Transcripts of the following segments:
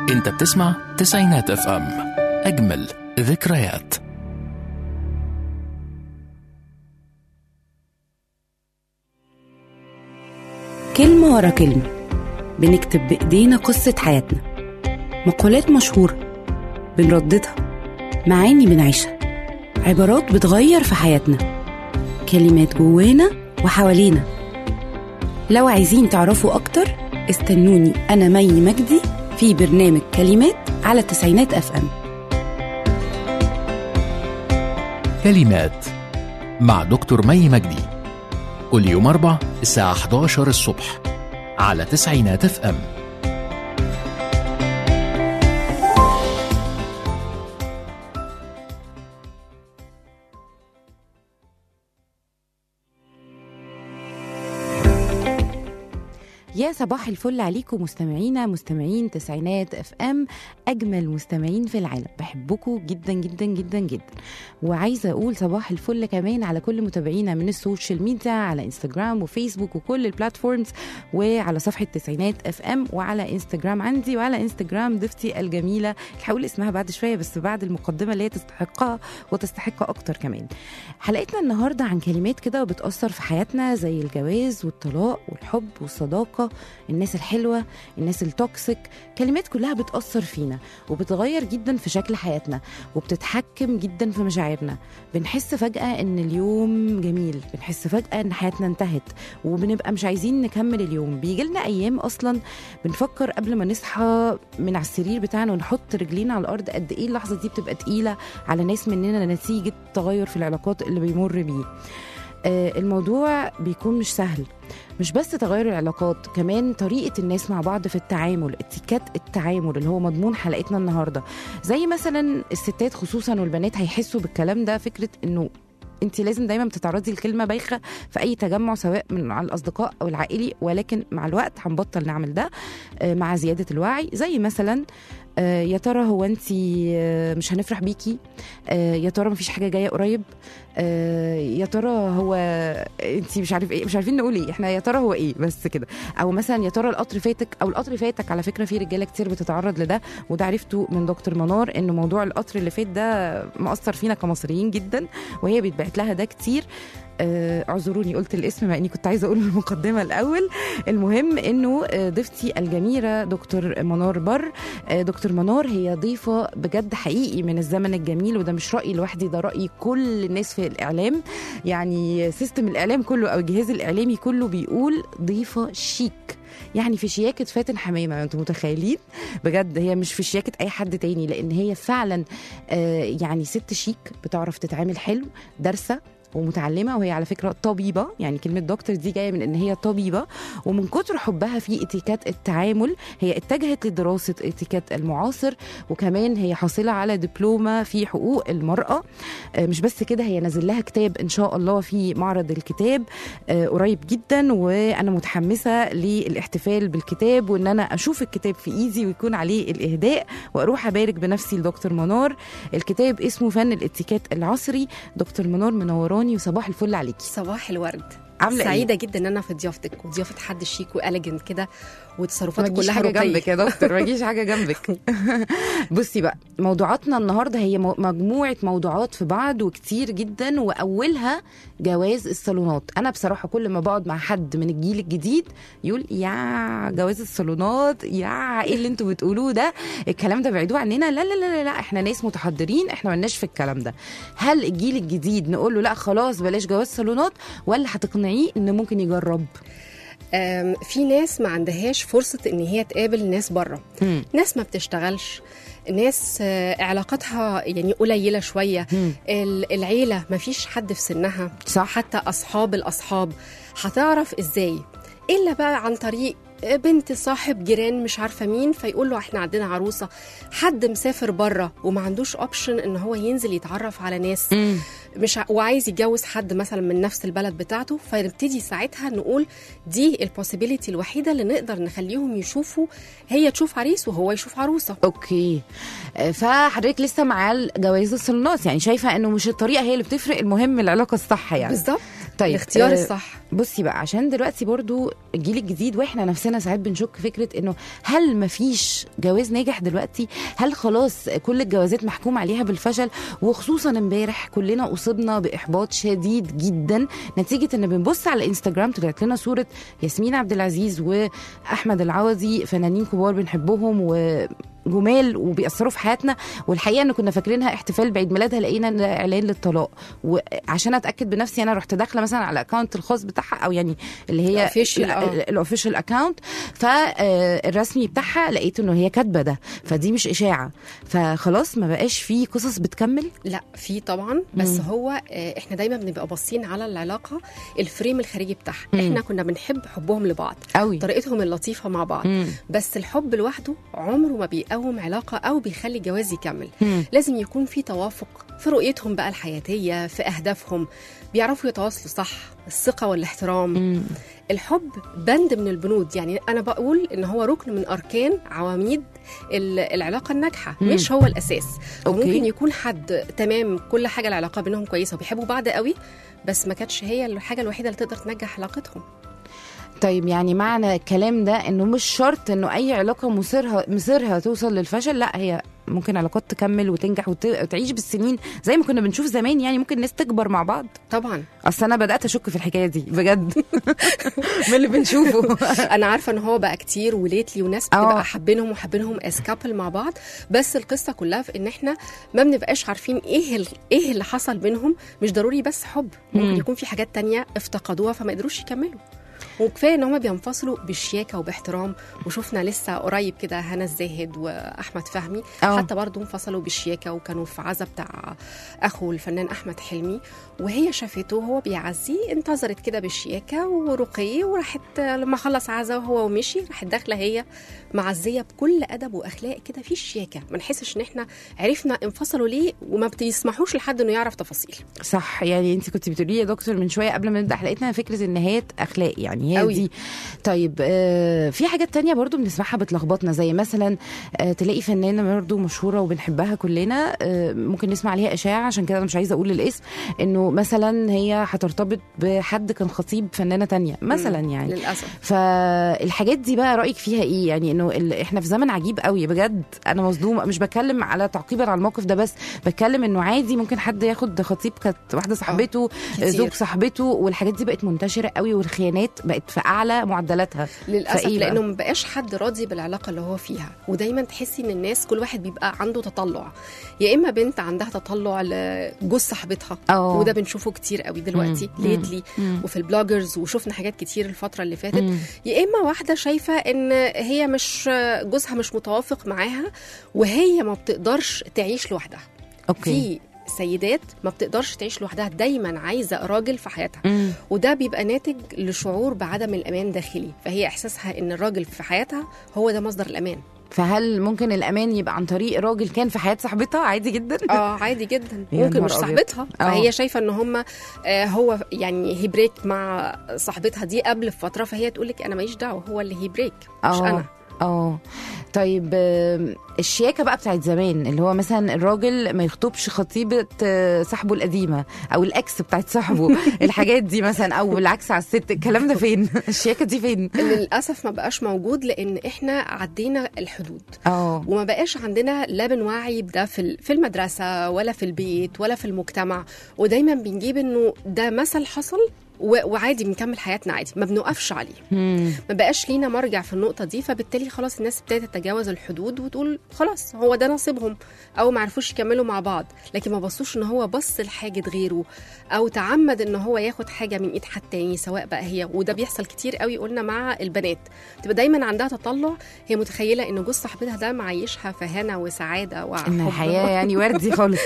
انت بتسمع تسعينات اف ام اجمل ذكريات كلمة ورا كلمة بنكتب بإيدينا قصة حياتنا مقولات مشهورة بنرددها معاني بنعيشها عبارات بتغير في حياتنا كلمات جوانا وحوالينا لو عايزين تعرفوا أكتر استنوني أنا مي مجدي في برنامج كلمات على التسعينات أف أم كلمات مع دكتور مي مجدي كل يوم أربع الساعة 11 الصبح على تسعينات اف ام يا صباح الفل عليكم مستمعينا مستمعين تسعينات اف ام اجمل مستمعين في العالم بحبكم جدا جدا جدا جدا وعايزه اقول صباح الفل كمان على كل متابعينا من السوشيال ميديا على انستغرام وفيسبوك وكل البلاتفورمز وعلى صفحه تسعينات اف ام وعلى انستغرام عندي وعلى انستغرام ضيفتي الجميله هقول اسمها بعد شويه بس بعد المقدمه اللي هي تستحقها وتستحق اكتر كمان حلقتنا النهارده عن كلمات كده بتاثر في حياتنا زي الجواز والطلاق والحب والصداقه الناس الحلوه الناس التوكسيك كلمات كلها بتاثر فينا وبتغير جدا في شكل حياتنا وبتتحكم جدا في مشاعرنا بنحس فجاه ان اليوم جميل بنحس فجاه ان حياتنا انتهت وبنبقى مش عايزين نكمل اليوم بيجي لنا ايام اصلا بنفكر قبل ما نصحى من على السرير بتاعنا ونحط رجلينا على الارض قد ايه اللحظه دي بتبقى تقيله على ناس مننا نتيجه تغير في العلاقات اللي بيمر بيه آه، الموضوع بيكون مش سهل مش بس تغير العلاقات كمان طريقة الناس مع بعض في التعامل اتيكات التعامل اللي هو مضمون حلقتنا النهاردة زي مثلا الستات خصوصا والبنات هيحسوا بالكلام ده فكرة انه انت لازم دايما بتتعرضي لكلمه بايخه في اي تجمع سواء من على الاصدقاء او العائلي ولكن مع الوقت هنبطل نعمل ده آه، مع زياده الوعي زي مثلا آه، يا ترى هو انت مش هنفرح بيكي آه، يا ترى مفيش حاجه جايه قريب آه، يا ترى هو انت مش عارف ايه مش عارفين نقول ايه احنا يا ترى هو ايه بس كده او مثلا يا ترى القطر فاتك او القطر فاتك على فكره في رجاله كتير بتتعرض لده وده عرفته من دكتور منار ان موضوع القطر اللي فات ده مأثر فينا كمصريين جدا وهي بيتبعت لها ده كتير آه، اعذروني قلت الاسم مع اني كنت عايزه اقول المقدمه الاول المهم انه آه، ضيفتي الجميله دكتور منار بر آه، دكتور منار هي ضيفه بجد حقيقي من الزمن الجميل وده مش رايي لوحدي ده راي كل الناس في الاعلام يعني سيستم الاعلام كله او الجهاز الاعلامي كله بيقول ضيفه شيك يعني في شياكة فاتن حمامة انتوا متخيلين بجد هي مش في شياكة اي حد تاني لان هي فعلا آه، يعني ست شيك بتعرف تتعامل حلو دارسة ومتعلمه وهي على فكره طبيبه يعني كلمه دكتور دي جايه من ان هي طبيبه ومن كتر حبها في اتيكات التعامل هي اتجهت لدراسه اتيكات المعاصر وكمان هي حاصله على دبلومه في حقوق المراه آه، مش بس كده هي نازل لها كتاب ان شاء الله في معرض الكتاب آه، قريب جدا وانا متحمسه للاحتفال بالكتاب وان انا اشوف الكتاب في ايدي ويكون عليه الاهداء واروح ابارك بنفسي لدكتور منار الكتاب اسمه فن الاتيكيت العصري دكتور منار منوراني وصباح الفل عليكي صباح الورد عامله ايه سعيده جدا ان انا في ضيافتك وضيافه حد شيك واليجنت كده ما وتصرفاته تجيش كلها حاجه رقي جنبك يا دكتور ما تجيش حاجه جنبك بصي بقى موضوعاتنا النهارده هي مو- مجموعه موضوعات في بعض وكتير جدا واولها جواز الصالونات انا بصراحه كل ما بقعد مع حد من الجيل الجديد يقول يا جواز الصالونات يا ايه اللي انتوا بتقولوه ده الكلام ده بعيدوه عننا لا لا لا لا, لا احنا ناس متحضرين احنا ملناش في الكلام ده هل الجيل الجديد نقول له لا خلاص بلاش جواز صالونات ولا هتقنعيه ان ممكن يجرب آم، في ناس ما عندهاش فرصه ان هي تقابل ناس بره مم. ناس ما بتشتغلش ناس آه، علاقاتها يعني قليله شويه مم. ال- العيله ما فيش حد في سنها صح حتى اصحاب الاصحاب هتعرف ازاي الا بقى عن طريق بنت صاحب جيران مش عارفه مين فيقول له احنا عندنا عروسه حد مسافر بره وما عندوش اوبشن ان هو ينزل يتعرف على ناس مم. مش ع- وعايز يتجوز حد مثلا من نفس البلد بتاعته فنبتدي ساعتها نقول دي البوسيبيليتي الوحيده اللي نقدر نخليهم يشوفوا هي تشوف عريس وهو يشوف عروسه اوكي آه، فحضرتك لسه مع جواز الصالونات يعني شايفه انه مش الطريقه هي اللي بتفرق المهم العلاقه الصح يعني بالظبط طيب الاختيار آه، الصح بصي بقى عشان دلوقتي برضو الجيل الجديد واحنا نفسنا ساعات بنشك فكره انه هل مفيش جواز ناجح دلوقتي هل خلاص كل الجوازات محكوم عليها بالفشل وخصوصا امبارح كلنا اصبنا باحباط شديد جدا نتيجه ان بنبص على انستجرام طلعت لنا صوره ياسمين عبد العزيز واحمد العوضي فنانين كبار بنحبهم و جمال وبيأثروا في حياتنا والحقيقه ان كنا فاكرينها احتفال بعيد ميلادها لقينا إن ده اعلان للطلاق وعشان اتاكد بنفسي انا رحت داخله مثلا على الاكونت الخاص بتاعها او يعني اللي هي الofficial، آه. الاوفيشال اكونت فالرسمي بتاعها لقيت انه هي كاتبه ده فدي مش اشاعه فخلاص ما بقاش في قصص بتكمل لا في طبعا بس هو آه، احنا دايما بنبقى باصين على العلاقه الفريم الخارجي بتاعها احنا كنا بنحب حبهم لبعض قوي طريقتهم اللطيفه مع بعض مم. بس الحب لوحده عمره ما بيقوم علاقه او بيخلي الجواز يكمل مم. لازم يكون في توافق في رؤيتهم بقى الحياتيه في اهدافهم بيعرفوا يتواصلوا صح الثقه والاحترام مم. الحب بند من البنود يعني انا بقول ان هو ركن من اركان عواميد ال- العلاقه الناجحه مم. مش هو الاساس أوكي. ممكن يكون حد تمام كل حاجه العلاقه بينهم كويسه وبيحبوا بعض قوي بس ما كانتش هي الحاجه الوحيده اللي تقدر تنجح علاقتهم طيب يعني معنى الكلام ده انه مش شرط انه اي علاقه مصيرها مصيرها توصل للفشل لا هي ممكن علاقات تكمل وتنجح وت- وتعيش بالسنين زي ما كنا بنشوف زمان يعني ممكن الناس تكبر مع بعض طبعا اصل انا بدات اشك في الحكايه دي بجد من اللي بنشوفه انا عارفه ان هو بقى كتير وليتلي وناس آه. بتبقى حابينهم وحابينهم از كابل مع بعض بس القصه كلها في ان احنا ما بنبقاش عارفين ايه ال- ايه اللي حصل بينهم مش ضروري بس حب ممكن مم. يكون في حاجات تانية افتقدوها فما قدروش يكملوا وكفايه ان هم بينفصلوا بشياكه وباحترام وشفنا لسه قريب كده هنا الزاهد واحمد فهمي آه. حتى برضه انفصلوا بشياكه وكانوا في عزا بتاع اخو الفنان احمد حلمي وهي شافته وهو بيعزيه انتظرت كده بالشياكه ورقي وراحت لما خلص عزا وهو ومشي راحت داخله هي معزيه بكل ادب واخلاق كده في الشياكه ما نحسش ان احنا عرفنا انفصلوا ليه وما بيسمحوش لحد انه يعرف تفاصيل صح يعني انت كنت بتقولي لي يا دكتور من شويه قبل ما نبدا حلقتنا فكره النهايات اخلاق يعني هي أوي. دي طيب آه في حاجات تانية برضو بنسمعها بتلخبطنا زي مثلا آه تلاقي فنانه برضو مشهوره وبنحبها كلنا آه ممكن نسمع عليها اشاعه عشان كده انا مش عايزه اقول الاسم انه مثلا هي هترتبط بحد كان خطيب فنانه تانية مثلا يعني للاسف فالحاجات دي بقى رايك فيها ايه يعني انه ال... احنا في زمن عجيب قوي بجد انا مصدومه مش بتكلم على تعقيبا على الموقف ده بس بتكلم انه عادي ممكن حد ياخد خطيب كانت واحده صاحبته كتير. زوج صاحبته والحاجات دي بقت منتشره قوي والخيانات بقت في اعلى معدلاتها للاسف فإيه بقى؟ لانه ما بقاش حد راضي بالعلاقه اللي هو فيها ودايما تحسي ان الناس كل واحد بيبقى عنده تطلع يا اما بنت عندها تطلع لجوز صاحبتها اه وده بنشوفه كتير قوي دلوقتي مم. ليتلي مم. وفي البلوجرز وشفنا حاجات كتير الفتره اللي فاتت مم. يا اما واحده شايفه ان هي مش جوزها مش متوافق معاها وهي ما بتقدرش تعيش لوحدها اوكي في سيدات ما بتقدرش تعيش لوحدها دايما عايزه راجل في حياتها مم. وده بيبقى ناتج لشعور بعدم الامان داخلي فهي احساسها ان الراجل في حياتها هو ده مصدر الامان فهل ممكن الامان يبقى عن طريق راجل كان في حياه صاحبتها عادي جدا اه عادي جدا يا ممكن نهار مش أبيض. صاحبتها آه. فهي شايفه ان هم آه هو يعني هي بريك مع صاحبتها دي قبل فتره فهي تقول لك انا ماليش دعوه هو اللي هي بريك مش آه. انا اه طيب آم، الشياكه بقى بتاعت زمان اللي هو مثلا الراجل ما يخطبش خطيبه آه، صاحبه القديمه او الاكس بتاعت صاحبه الحاجات دي مثلا او العكس على الست الكلام ده فين الشياكه دي فين للاسف ما بقاش موجود لان احنا عدينا الحدود اه وما بقاش عندنا لا بنوعي بده في ال- في المدرسه ولا في البيت ولا في المجتمع ودايما بنجيب انه ده مثل حصل و- وعادي بنكمل حياتنا عادي ما بنوقفش عليه مم. ما بقاش لينا مرجع في النقطه دي فبالتالي خلاص الناس ابتدت تتجاوز الحدود وتقول خلاص هو ده نصيبهم او ما عرفوش يكملوا مع بعض لكن ما بصوش ان هو بص لحاجه غيره او تعمد ان هو ياخد حاجه من ايد حد تاني سواء بقى هي وده بيحصل كتير قوي قلنا مع البنات تبقى دايما عندها تطلع هي متخيله ان جوز صاحبتها ده معيشها في هنا وسعاده ان وحب الحياه يعني وردي خالص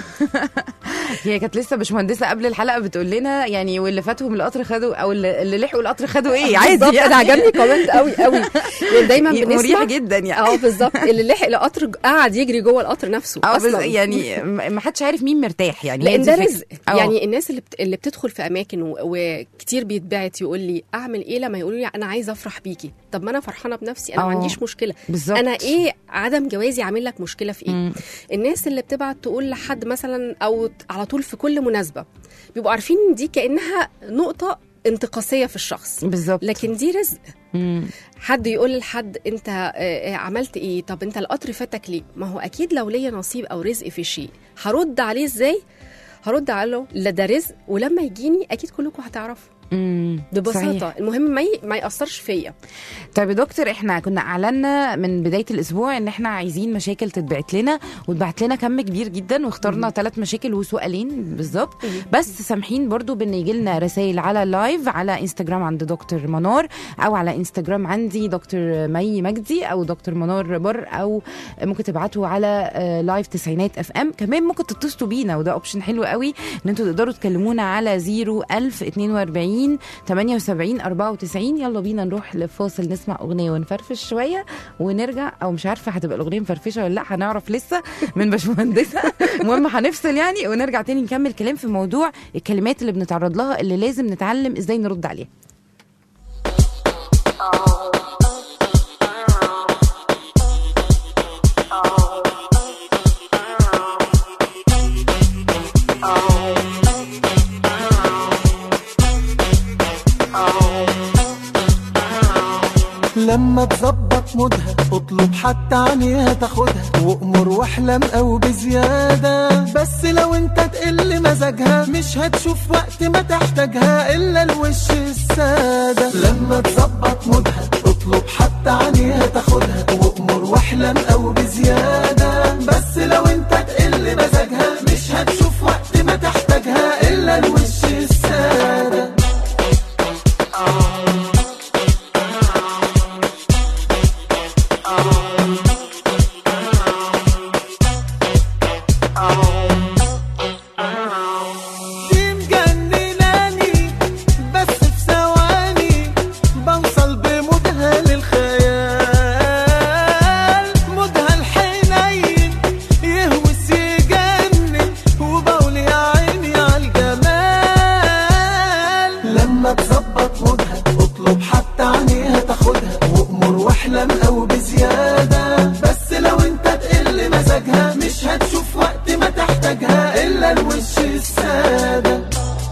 هي كانت لسه باشمهندسه قبل الحلقه بتقول لنا يعني واللي فاتهم القطر خدوا او اللي اللي لحقوا القطر خدوا ايه عادي بالظبط، انا عجبني كومنت قوي قوي يعني دايما مريح بنسمع جدا يعني اه بالظبط اللي لحق القطر قاعد يجري جوه القطر نفسه اه بس اصلا يعني م- ما حدش عارف مين مرتاح يعني هي لان دي ده الفكرة. رزق آه. يعني الناس اللي بت... اللي بتدخل في اماكن و... وكتير بيتبعت يقول لي اعمل ايه لما يقولوا لي انا عايزه افرح بيكي طب ما انا فرحانه بنفسي انا آه. ما عنديش مشكله بالظبط انا ايه عدم جوازي عامل لك مشكله في ايه مم. الناس اللي بتبعت تقول لحد مثلا او ت- على طول في كل مناسبه بيبقوا عارفين ان دي كانها نقطه انتقاصيه في الشخص بالظبط لكن دي رزق مم. حد يقول لحد انت آه، آه، عملت ايه طب انت القطر فاتك ليه ما هو اكيد لو ليا نصيب او رزق في شيء هرد عليه ازاي هرد على له لا ده رزق ولما يجيني اكيد كلكم هتعرفوا مم. ببساطه صحيح. المهم ما ي... ما ياثرش فيا طيب يا دكتور احنا كنا اعلنا من بدايه الاسبوع ان احنا عايزين مشاكل تتبعت لنا واتبعت لنا كم كبير جدا واخترنا ثلاث مشاكل وسؤالين بالظبط مم. بس سامحين برضو بان يجي لنا رسائل على اللايف على انستجرام عند دكتور منار او على انستجرام عندي دكتور مي مجدي او دكتور منار بر او ممكن تبعتوا على آه، لايف تسعينات اف ام كمان ممكن تتصلوا بينا وده اوبشن حلو قوي ان انتوا تقدروا تكلمونا على 01042 78 94 يلا بينا نروح لفاصل نسمع اغنيه ونفرفش شويه ونرجع او مش عارفه هتبقى الاغنيه مفرفشه ولا لا هنعرف لسه من باشمهندسه المهم هنفصل يعني ونرجع تاني نكمل كلام في موضوع الكلمات اللي بنتعرض لها اللي لازم نتعلم ازاي نرد عليها لما تظبط مودها اطلب حتى عينيها تاخدها وامر واحلم او بزيادة بس لو انت تقل مزاجها مش هتشوف وقت ما تحتاجها الا الوش السادة لما تظبط مودها اطلب حتى عينيها تاخدها وامر واحلم او بزيادة بس لو انت تقل مزاجها مش هتشوف وقت ما تحتاجها الا الوش السادة دي مجنناني بس في ثواني بوصل بمودها للخيال مودها الحنين يهوس يجنن وبقول يا عيني عالجمال لما تظبط مودها اطلب حتى عينيها تاخدها وامر واحلم او بزيادة بس لو انت تقل مزاجها مش هتشوف وقت ما تحتاجها الا الوش السادة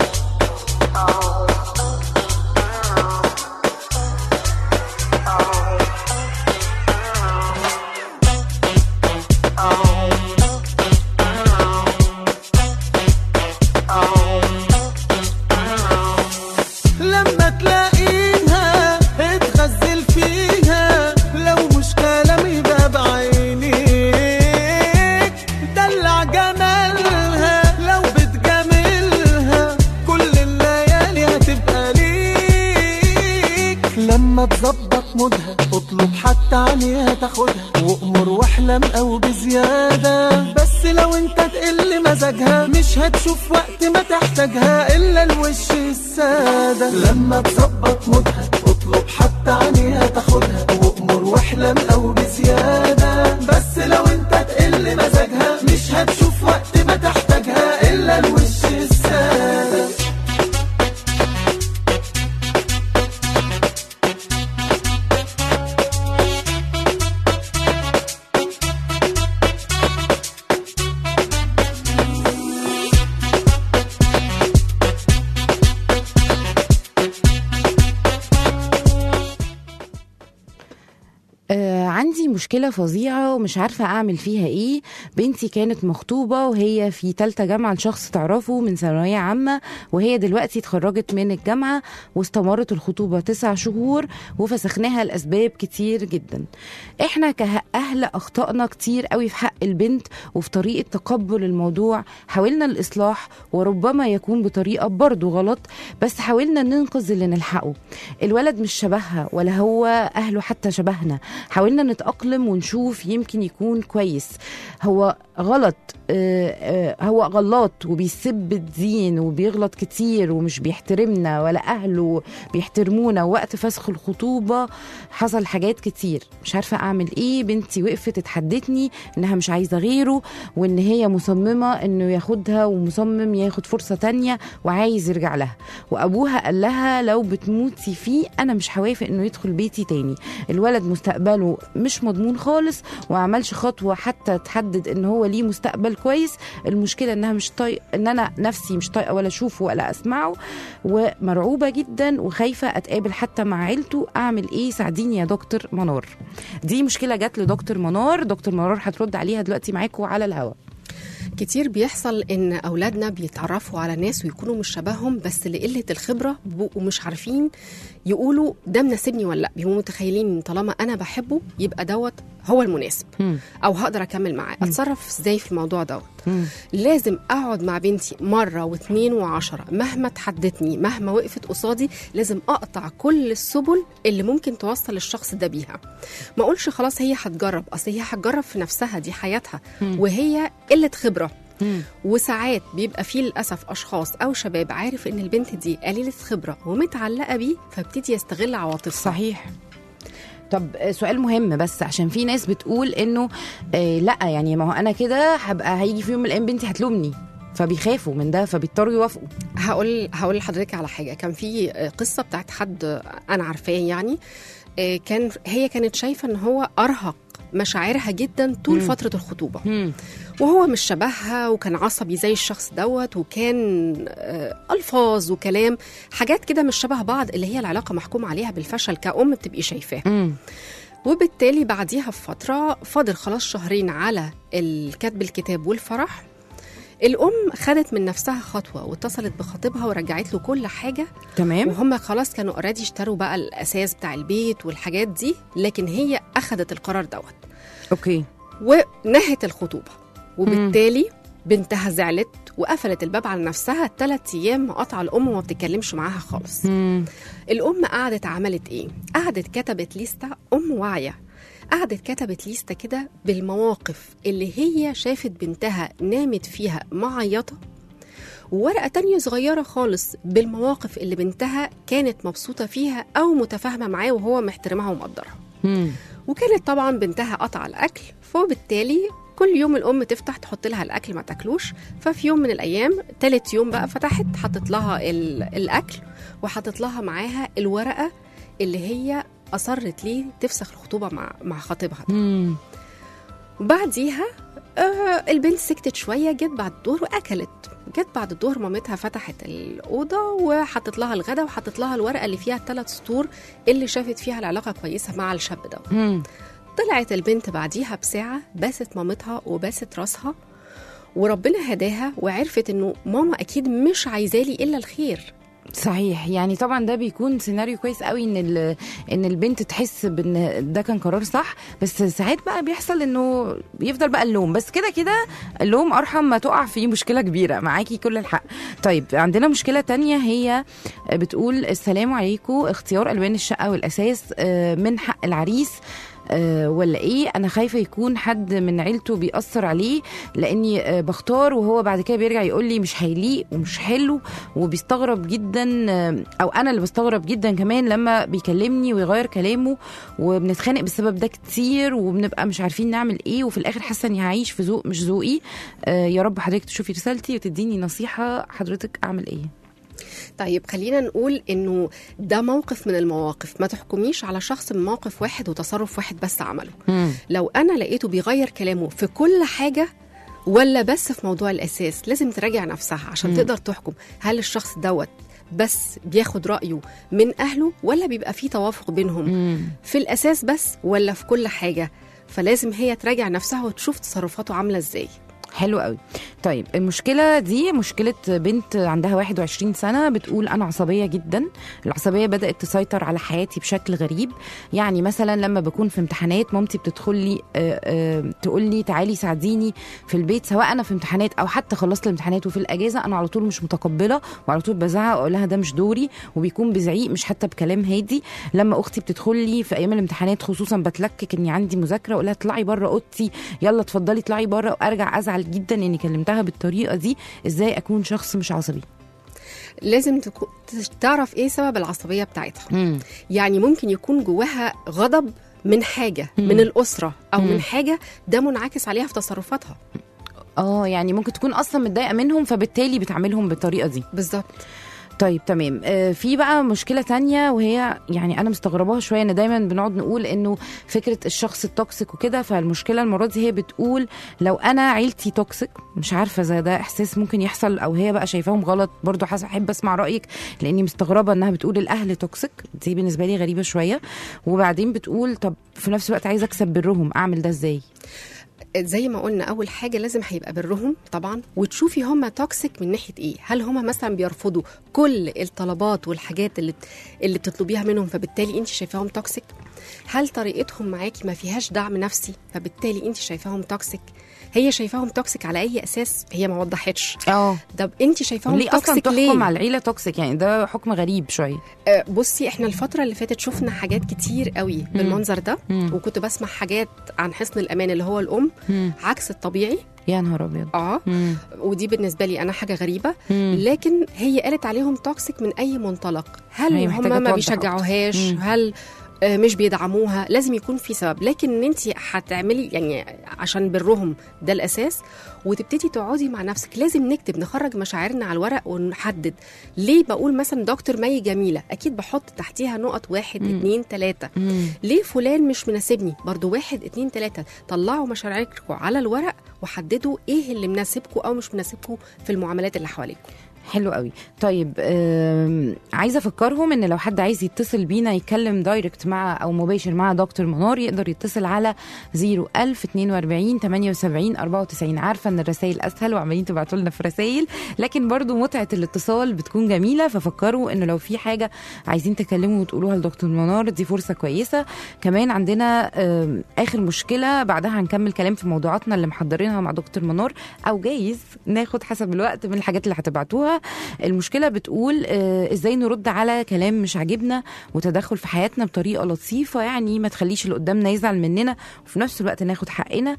لما تلاقيها اتغزل فيها لو مش كلام يبقى بعينيك دلع جمالها لو بتجاملها كل الليالي هتبقى ليك لما تظبط مودها اطلب حتى عينيها تاخدها وامر واحلم او بزيادة بس لو انت تقل مزاجها مش هتشوف وقت ما تحتاجها الا الوش السادة لما تظبط مودها اطلب حتى عينيها تاخدها وامر واحلم او بزيادة بس لو انت تقل مزاجها مش هتشوف وقت ما تحتاجها الا الوش السادة آه عندي مشكلة فظيعة ومش عارفة أعمل فيها إيه بنتي كانت مخطوبة وهي في تالتة جامعة لشخص تعرفه من ثانوية عامة وهي دلوقتي اتخرجت من الجامعة واستمرت الخطوبة تسع شهور وفسخناها لأسباب كتير جدا إحنا كأهل أخطأنا كتير قوي في حق البنت وفي طريقة تقبل الموضوع حاولنا الإصلاح وربما يكون بطريقة برضو غلط بس حاولنا ننقذ اللي نلحقه الولد مش شبهها ولا هو أهله حتى شبهنا حاولنا نتأقلم ونشوف يمكن يكون كويس هو غلط آه، آه، هو غلط وبيسب الدين وبيغلط كتير ومش بيحترمنا ولا أهله بيحترمونا وقت فسخ الخطوبة حصل حاجات كتير مش عارفة أعمل إيه بنتي وقفت اتحدتني إنها مش عايزة غيره وإن هي مصممة إنه ياخدها ومصمم ياخد فرصة تانية وعايز يرجع لها وأبوها قال لها لو بتموتي فيه أنا مش هوافق إنه يدخل بيتي تاني الولد مستقبله مستقبله مش مضمون خالص وعملش خطوه حتى تحدد ان هو ليه مستقبل كويس المشكله انها مش طايق ان انا نفسي مش طايقه ولا اشوفه ولا اسمعه ومرعوبه جدا وخايفه اتقابل حتى مع عيلته اعمل ايه ساعديني يا دكتور منار دي مشكله جت لدكتور منار دكتور منار هترد عليها دلوقتي معاكم على الهواء كتير بيحصل ان اولادنا بيتعرفوا على ناس ويكونوا مش شبههم بس لقله الخبره بيبقوا مش عارفين يقولوا ده مناسبني ولا لا بيبقوا متخيلين ان طالما انا بحبه يبقى دوت هو المناسب مم. او هقدر اكمل معاه اتصرف ازاي في الموضوع دوت مم. لازم اقعد مع بنتي مره واثنين وعشرة مهما تحدتني مهما وقفت قصادي لازم اقطع كل السبل اللي ممكن توصل الشخص ده بيها ما اقولش خلاص هي هتجرب اصل هي هتجرب في نفسها دي حياتها وهي قله خبره مم. وساعات بيبقى فيه للاسف اشخاص او شباب عارف ان البنت دي قليله خبره ومتعلقه بيه فابتدي يستغل عواطفها صحيح طب آه، سؤال مهم بس عشان في ناس بتقول انه آه لا يعني ما هو انا كده هبقى هيجي في يوم من الايام بنتي هتلومني فبيخافوا من ده فبيضطروا يوافقوا هقول هقول لحضرتك على حاجه كان في قصه بتاعت حد انا عارفاه يعني آه، كان هي كانت شايفه ان هو ارهق مشاعرها جدا طول مم. فتره الخطوبه مم. وهو مش شبهها وكان عصبي زي الشخص دوت وكان آه، الفاظ وكلام حاجات كده مش شبه بعض اللي هي العلاقه محكوم عليها بالفشل كأم بتبقي شايفاه مم. وبالتالي بعديها بفترة فاضل خلاص شهرين على ال- كتب الكتاب والفرح الأم خدت من نفسها خطوة واتصلت بخطيبها ورجعت له كل حاجة تمام وهم خلاص كانوا اوريدي اشتروا بقى الأساس بتاع البيت والحاجات دي لكن هي أخدت القرار دوت اوكي ونهت الخطوبة وبالتالي بنتها زعلت وقفلت الباب على نفسها ثلاث أيام مقاطعة الأم وما بتتكلمش معاها خالص مم. الأم قعدت عملت إيه؟ قعدت كتبت لستة أم واعية قعدت كتبت لستة كده بالمواقف اللي هي شافت بنتها نامت فيها معيطة وورقة تانية صغيرة خالص بالمواقف اللي بنتها كانت مبسوطة فيها أو متفاهمة معاه وهو محترمها ومقدرها مم. وكانت طبعا بنتها قطع الأكل فبالتالي كل يوم الأم تفتح تحط لها الأكل ما تاكلوش ففي يوم من الأيام تالت يوم بقى فتحت حطت لها ال- الأكل وحطت لها معاها الورقة اللي هي أصرت ليه تفسخ الخطوبة مع مع خطيبها ده. مم. بعديها آه البنت سكتت شويه جت بعد الظهر واكلت جت بعد الظهر مامتها فتحت الاوضه وحطت لها الغدا وحطت لها الورقه اللي فيها الثلاث سطور اللي شافت فيها العلاقه كويسه مع الشاب ده مم. طلعت البنت بعديها بساعه باست مامتها وباست راسها وربنا هداها وعرفت انه ماما اكيد مش عايزالي الا الخير صحيح يعني طبعا ده بيكون سيناريو كويس قوي ان ال- ان البنت تحس بان ده كان قرار صح بس ساعات بقى بيحصل انه بيفضل بقى اللوم بس كده كده اللوم ارحم ما تقع في مشكله كبيره معاكي كل الحق طيب عندنا مشكله تانية هي بتقول السلام عليكم اختيار الوان الشقه والاساس آه، من حق العريس آه، ولا ايه انا خايفه يكون حد من عيلته بيأثر عليه لاني آه، بختار وهو بعد كده بيرجع يقول لي مش هيليق ومش حلو وبيستغرب جدا آه، او انا اللي بستغرب جدا كمان لما بيكلمني ويغير كلامه وبنتخانق بسبب ده كتير وبنبقى مش عارفين نعمل ايه وفي الاخر حاسه اني هعيش في ذوق مش ذوقي آه، يا رب حضرتك تشوفي رسالتي وتديني نصيحه حضرتك اعمل ايه طيب خلينا نقول انه ده موقف من المواقف ما تحكميش على شخص من موقف واحد وتصرف واحد بس عمله لو انا لقيته بيغير كلامه في كل حاجه ولا بس في موضوع الاساس لازم تراجع نفسها عشان مم. تقدر تحكم هل الشخص دوت بس بياخد رايه من اهله ولا بيبقى فيه توافق بينهم مم. في الاساس بس ولا في كل حاجه فلازم هي تراجع نفسها وتشوف تصرفاته عامله ازاي حلو قوي طيب المشكله دي مشكله بنت عندها 21 سنه بتقول انا عصبيه جدا العصبيه بدات تسيطر على حياتي بشكل غريب يعني مثلا لما بكون في امتحانات مامتي بتدخل لي آه، آه، تقول لي تعالي ساعديني في البيت سواء انا في امتحانات او حتى خلصت الامتحانات وفي الاجازه انا على طول مش متقبله وعلى طول بزعق واقول لها ده مش دوري وبيكون بزعيق مش حتى بكلام هادي لما اختي بتدخل لي في ايام الامتحانات خصوصا بتلكك اني عندي مذاكره اقول لها اطلعي بره اوضتي يلا اتفضلي اطلعي بره وارجع ازعل جدا اني كلمتها بالطريقه دي ازاي اكون شخص مش عصبي لازم تكو... تعرف ايه سبب العصبيه بتاعتها مم. يعني ممكن يكون جواها غضب من حاجه مم. من الاسره او مم. من حاجه ده منعكس عليها في تصرفاتها اه يعني ممكن تكون اصلا متضايقه منهم فبالتالي بتعاملهم بالطريقه دي بالظبط طيب تمام آه، في بقى مشكلة تانية وهي يعني أنا مستغرباها شوية إن دايما بنقعد نقول إنه فكرة الشخص التوكسيك وكده فالمشكلة المرة دي هي بتقول لو أنا عيلتي توكسيك مش عارفة إذا ده إحساس ممكن يحصل أو هي بقى شايفاهم غلط برضو حاسة أحب أسمع رأيك لأني مستغربة إنها بتقول الأهل توكسيك دي بالنسبة لي غريبة شوية وبعدين بتقول طب في نفس الوقت عايزة أكسب برهم أعمل ده إزاي؟ زي ما قلنا اول حاجه لازم هيبقى برهم طبعا وتشوفي هم توكسيك من ناحيه ايه هل هم مثلا بيرفضوا كل الطلبات والحاجات اللي اللي بتطلبيها منهم فبالتالي انت شايفاهم توكسيك هل طريقتهم معاكي ما فيهاش دعم نفسي فبالتالي انت شايفاهم توكسيك هي شايفاهم توكسيك على اي اساس هي ما وضحتش اه طب انت شايفاهم ليه اصلا توكسيك تحكم ليه على العيله توكسيك يعني ده حكم غريب شويه آه، بصي احنا الفترة اللي فاتت شفنا حاجات كتير قوي بالمنظر ده مم. وكنت بسمع حاجات عن حصن الأمان اللي هو الأم مم. عكس الطبيعي يا نهار ابيض اه مم. ودي بالنسبة لي أنا حاجة غريبة مم. لكن هي قالت عليهم توكسيك من أي منطلق هل هي محتاجة هم ما توضح بيشجعوهاش أكتر. مم. هل آه، مش بيدعموها لازم يكون في سبب لكن ان انت هتعملي يعني عشان برهم ده الاساس وتبتدي تقعدي مع نفسك لازم نكتب نخرج مشاعرنا على الورق ونحدد ليه بقول مثلا دكتور مي جميله اكيد بحط تحتيها نقط واحد مم. اتنين تلاته مم. ليه فلان مش مناسبني برضو واحد اتنين تلاتة طلعوا مشاعركم على الورق وحددوا ايه اللي مناسبكم او مش مناسبكم في المعاملات اللي حواليكم حلو قوي طيب آم، عايزه افكرهم ان لو حد عايز يتصل بينا يتكلم دايركت مع او مباشر مع دكتور منار يقدر يتصل على 01042 78 94 عارفه ان الرسائل اسهل وعمالين تبعتوا لنا في رسائل لكن برضو متعه الاتصال بتكون جميله ففكروا انه لو في حاجه عايزين تكلموا وتقولوها لدكتور منار دي فرصه كويسه كمان عندنا آم، اخر مشكله بعدها هنكمل كلام في موضوعاتنا اللي محضرينها مع دكتور منار او جايز ناخد حسب الوقت من الحاجات اللي هتبعتوها المشكله بتقول آه، ازاي نرد على كلام مش عاجبنا وتدخل في حياتنا بطريقه لطيفه يعني ما تخليش اللي قدامنا يزعل مننا وفي نفس الوقت ناخد حقنا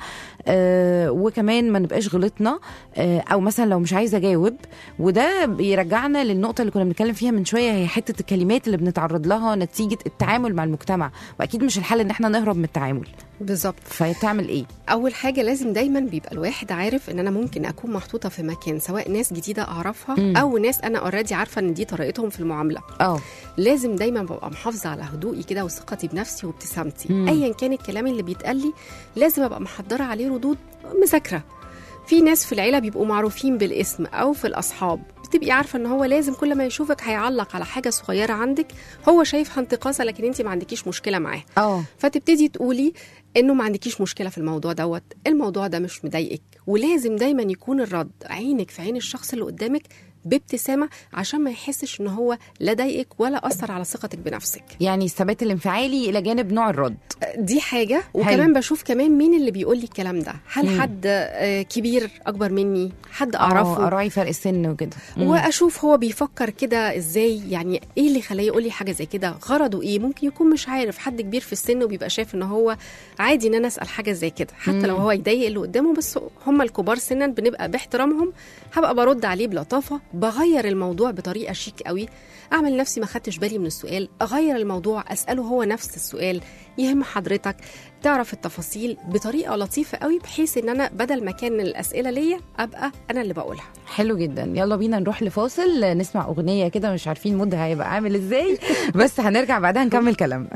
آه، وكمان ما نبقاش غلطنا آه، او مثلا لو مش عايزه اجاوب وده بيرجعنا للنقطه اللي كنا بنتكلم فيها من شويه هي حته الكلمات اللي بنتعرض لها نتيجه التعامل مع المجتمع واكيد مش الحل ان احنا نهرب من التعامل بالظبط فتعمل ايه اول حاجه لازم دايما بيبقى الواحد عارف ان انا ممكن اكون محطوطه في مكان سواء ناس جديده اعرفها مم. او ناس انا اوريدي عارفه ان دي طريقتهم في المعامله اه لازم دايما ببقى محافظه على هدوئي كده وثقتي بنفسي وابتسامتي مم. ايا كان الكلام اللي بيتقال لي لازم ابقى محضره عليه ردود مذاكره في ناس في العيله بيبقوا معروفين بالاسم او في الاصحاب بتبقي عارفه ان هو لازم كل ما يشوفك هيعلق على حاجه صغيره عندك هو شايفها انتقاصه لكن انت ما عندكيش مشكله معاه اه فتبتدي تقولي انه ما عندكيش مشكله في الموضوع دوت الموضوع ده مش مضايقك ولازم دايما يكون الرد عينك في عين الشخص اللي قدامك بابتسامه عشان ما يحسش ان هو لا ضايقك ولا اثر على ثقتك بنفسك يعني الثبات الانفعالي الى جانب نوع الرد دي حاجه حلو. وكمان بشوف كمان مين اللي بيقول لي الكلام ده هل مم. حد آه، كبير اكبر مني حد اه اعرفه اراعي فرق السن وكده مم. واشوف هو بيفكر كده ازاي يعني ايه اللي خلاه يقول لي حاجه زي كده غرضه ايه ممكن يكون مش عارف حد كبير في السن وبيبقى شايف ان هو عادي ان انا اسال حاجه زي كده حتى مم. لو هو يضايق اللي قدامه بس هم الكبار سنا بنبقى باحترامهم هبقى برد عليه بلطافه بغير الموضوع بطريقه شيك قوي اعمل نفسي ما خدتش بالي من السؤال اغير الموضوع اساله هو نفس السؤال يهم حضرتك تعرف التفاصيل بطريقه لطيفه قوي بحيث ان انا بدل ما كان الاسئله ليا ابقى انا اللي بقولها حلو جدا يلا بينا نروح لفاصل نسمع اغنيه كده مش عارفين مودها هيبقى عامل ازاي بس هنرجع بعدها نكمل كلامنا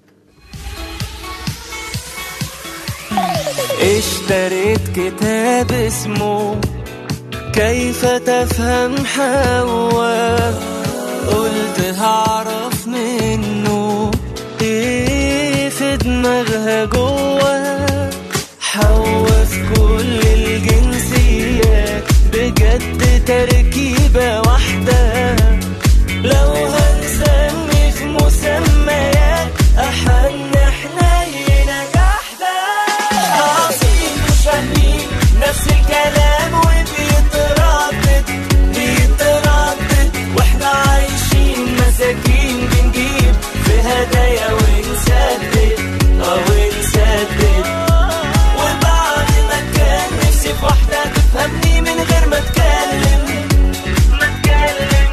اشتريت كتاب اسمه كيف تفهم حواء قلت هعرف منه ايه في دماغها جوا حواء في كل الجنسيات بجد تركيبة واحدة لو هنسمي في مسميات أحن حنينة جحدة عظيم مش فاهمين نفس الكلام وبيتردد بيتردد واحنا عايشين مساكين بنجيب في هدايا ونسدد اه ونسدد وبعد ما كان نفسي في واحدة تفهمني من غير ما اتكلم ما اتكلم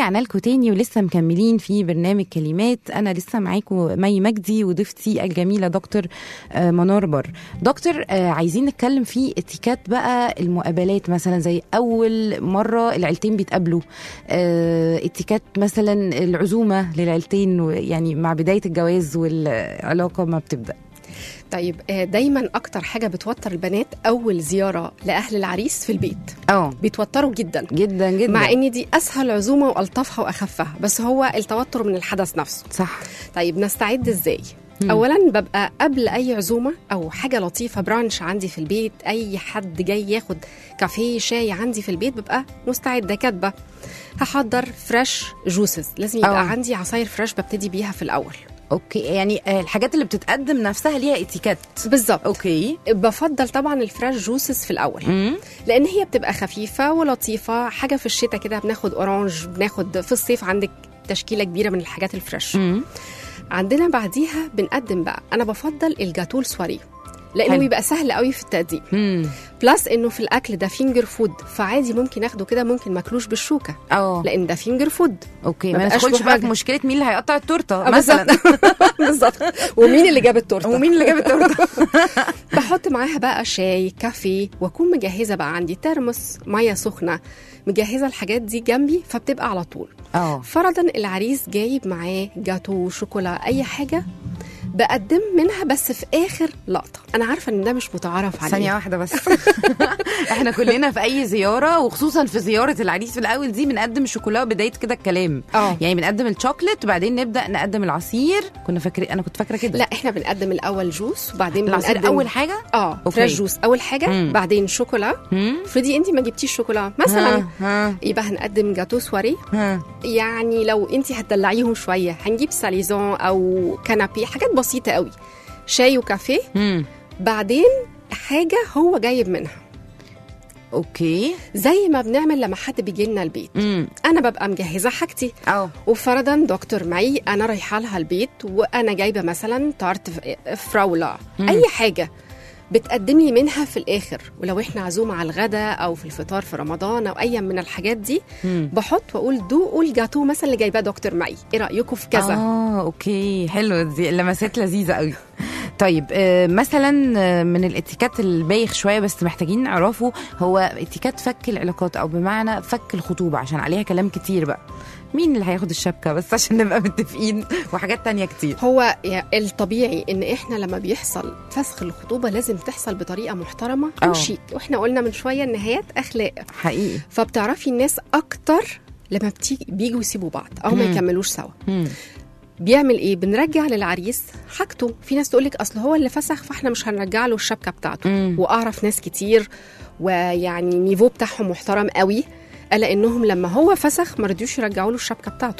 ورجعنا لكم تاني ولسه مكملين في برنامج كلمات انا لسه معاكم مي مجدي وضيفتي الجميله دكتور آه، منار بر دكتور آه، عايزين نتكلم في اتيكات بقى المقابلات مثلا زي اول مره العيلتين بيتقابلوا آه، اتيكات مثلا العزومه للعيلتين و- يعني مع بدايه الجواز والعلاقه ما بتبدا طيب آه، دايما اكتر حاجه بتوتر البنات اول زياره لاهل العريس في البيت اه بيتوتروا جدا جدا جدا مع ان دي اسهل عزومه والطفها واخفها بس هو التوتر من الحدث نفسه صح طيب نستعد ازاي مم. اولا ببقى قبل اي عزومه او حاجه لطيفه برانش عندي في البيت اي حد جاي ياخد كافيه شاي عندي في البيت ببقى مستعده كاتبه هحضر فريش جوسز لازم يبقى أوه. عندي عصاير فريش ببتدي بيها في الاول اوكي يعني آه، الحاجات اللي بتتقدم نفسها ليها اتيكات بالظبط اوكي بفضل طبعا الفريش جوسز في الاول امم لان هي بتبقى خفيفه ولطيفه حاجه في الشتاء كده بناخد اورانج بناخد في الصيف عندك تشكيله كبيره من الحاجات الفريش امم عندنا بعديها بنقدم بقى انا بفضل الجاتول سواري لانه حلو. بيبقى سهل قوي في التقديم امم بلس انه في الاكل ده فينجر فود فعادي ممكن اخده كده ممكن ماكلوش بالشوكه اه لان ده فينجر فود اوكي ما ما بقاش ندخلش له بقى حاجة. في مشكله مين اللي هيقطع التورته آه، مثلا بالظبط. بالظبط ومين اللي جاب التورته ومين اللي جاب التورته بحط معاها بقى شاي كافيه واكون مجهزه بقى عندي ترمس ميه سخنه مجهزه الحاجات دي جنبي فبتبقى على طول اه فرضا العريس جايب معاه جاتو شوكولا اي حاجه بقدم منها بس في اخر لقطه انا عارفه ان ده مش متعارف عليه ثانية واحدة بس احنا كلنا في أي زيارة وخصوصا في زيارة العريس في الأول دي بنقدم الشوكولا بداية كده الكلام اه يعني بنقدم الشوكليت وبعدين نبدأ نقدم العصير كنا فاكرين أنا كنت فاكرة كده لا احنا بنقدم الاول جوس وبعدين العصير بنقدم أول حاجة اه أوكي. فريش جوس اول حاجه مم. بعدين شوكولا هم؟ افرضي انت ما جبتيش شوكولا مثلا ها ها يبقى هنقدم جاتو سواري ها يعني لو انت هتدلعيهم شويه هنجيب ساليزون او كنابي حاجات بسيطه قوي شاي وكافيه هم. بعدين حاجه هو جايب منها اوكي زي ما بنعمل لما حد بيجي لنا البيت امم انا ببقى مجهزه حاجتي اه وفرضا دكتور معي انا رايحه لها البيت وانا جايبه مثلا تارت ف- فراولا مم. اي حاجه بتقدم لي منها في الاخر ولو احنا عزومه على الغداء او في الفطار في رمضان او اي من الحاجات دي مم. بحط واقول دوقوا الجاتو مثلا اللي جايباه دكتور معي ايه رايكم في كذا اه اوكي حلو دي اللمسات لذيذه قوي طيب آه، مثلا آه، من الاتيكات البايخ شويه بس محتاجين نعرفه هو اتيكات فك العلاقات او بمعنى فك الخطوبه عشان عليها كلام كتير بقى مين اللي هياخد الشبكه بس عشان نبقى متفقين وحاجات تانية كتير هو يا- الطبيعي ان احنا لما بيحصل فسخ الخطوبه لازم تحصل بطريقه محترمه آه. او شيك واحنا قلنا من شويه النهايات اخلاق حقيقي فبتعرفي الناس اكتر لما بتيجي بيجوا يسيبوا بعض او ما مم. يكملوش سوا مم. بيعمل ايه بنرجع للعريس حاجته في ناس تقولك اصل هو اللي فسخ فاحنا مش هنرجع له الشبكه بتاعته مم. واعرف ناس كتير ويعني النيفو بتاعهم محترم قوي الا انهم لما هو فسخ ما رضيوش يرجعوا له الشبكه بتاعته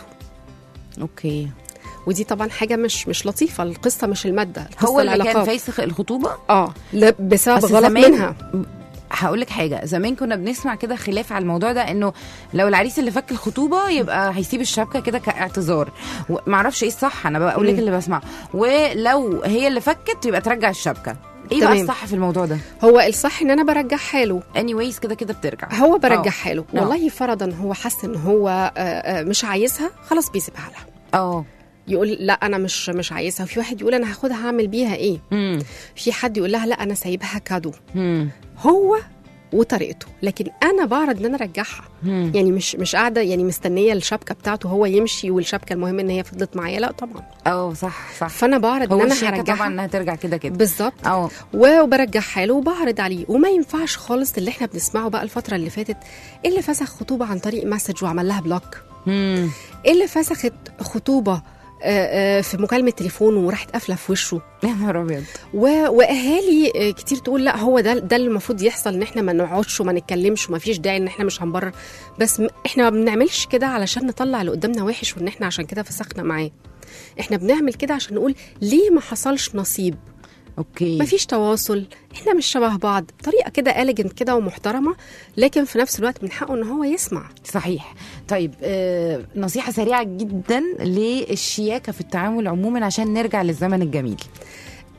اوكي ودي طبعا حاجه مش مش لطيفه القصه مش الماده القصه هو اللي كان العلاقات. فيسخ الخطوبه اه لا بسبب أصل غلط زمان- منها هقول لك حاجه زمان كنا بنسمع كده خلاف على الموضوع ده انه لو العريس اللي فك الخطوبه يبقى هيسيب الشبكه كده كاعتذار معرفش ايه الصح انا بقول لك مم. اللي بسمعه ولو هي اللي فكت يبقى ترجع الشبكه ايه بقى تمام. الصح في الموضوع ده هو الصح ان انا برجعها له اني ويز كده كده بترجع هو برجعها له آه. والله فرضا هو حس ان هو آه، آه، مش عايزها خلاص بيسيبها لها اه يقول لا انا مش مش عايزها وفي واحد يقول انا هاخدها هعمل بيها ايه امم في حد يقول لها لا انا سايبها كادو امم هو وطريقته لكن انا بعرض ان انا ارجعها مم. يعني مش مش قاعده يعني مستنيه الشبكه بتاعته هو يمشي والشبكه المهم ان هي فضلت معايا لا طبعا اه صح صح فانا بعرض هو ان انا الشياكه طبعا هرجعها انها ترجع كده كده بالظبط اه وبرجعها له وبعرض عليه وما ينفعش خالص اللي احنا بنسمعه بقى الفتره اللي فاتت اللي فسخ خطوبه عن طريق مسج وعمل لها بلوك امم اللي فسخت خطوبه آه، آه، في مكالمه تليفون وراحت قافله في وشه يا نهار ابيض و- واهالي آه، كتير تقول لا هو ده ده اللي المفروض يحصل ان احنا ما نقعدش وما نتكلمش وما فيش داعي ان احنا مش هنبرر بس م- احنا ما بنعملش كده علشان نطلع اللي قدامنا وحش وان احنا عشان كده فسخنا معاه احنا بنعمل كده عشان نقول ليه ما حصلش نصيب اوكي ما فيش تواصل احنا مش شبه بعض طريقه كده اليجنت كده ومحترمه لكن في نفس الوقت من حقه ان هو يسمع صحيح طيب آه نصيحة سريعة جدا للشياكة في التعامل عموما عشان نرجع للزمن الجميل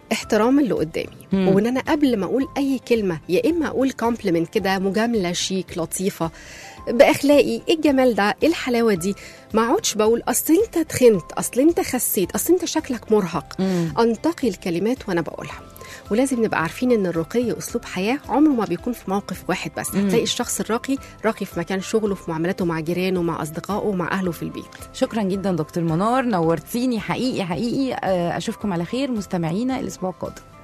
احترام اللي قدامي مم. وان انا قبل ما اقول اي كلمه يا اما اقول كومبلمنت كده مجامله شيك لطيفه باخلاقي ايه الجمال ده ايه الحلاوه دي ما اقعدش بقول اصل انت تخنت اصل انت خسيت اصل انت شكلك مرهق مم. انتقي الكلمات وانا بقولها ولازم نبقى عارفين ان الرقي اسلوب حياه عمره ما بيكون في موقف واحد بس مم. هتلاقي الشخص الراقي راقي في مكان شغله في معاملاته مع جيرانه مع اصدقائه مع اهله في البيت شكرا جدا دكتور منار نورتيني حقيقي حقيقي آه، اشوفكم على خير مستمعينا الاسبوع القادم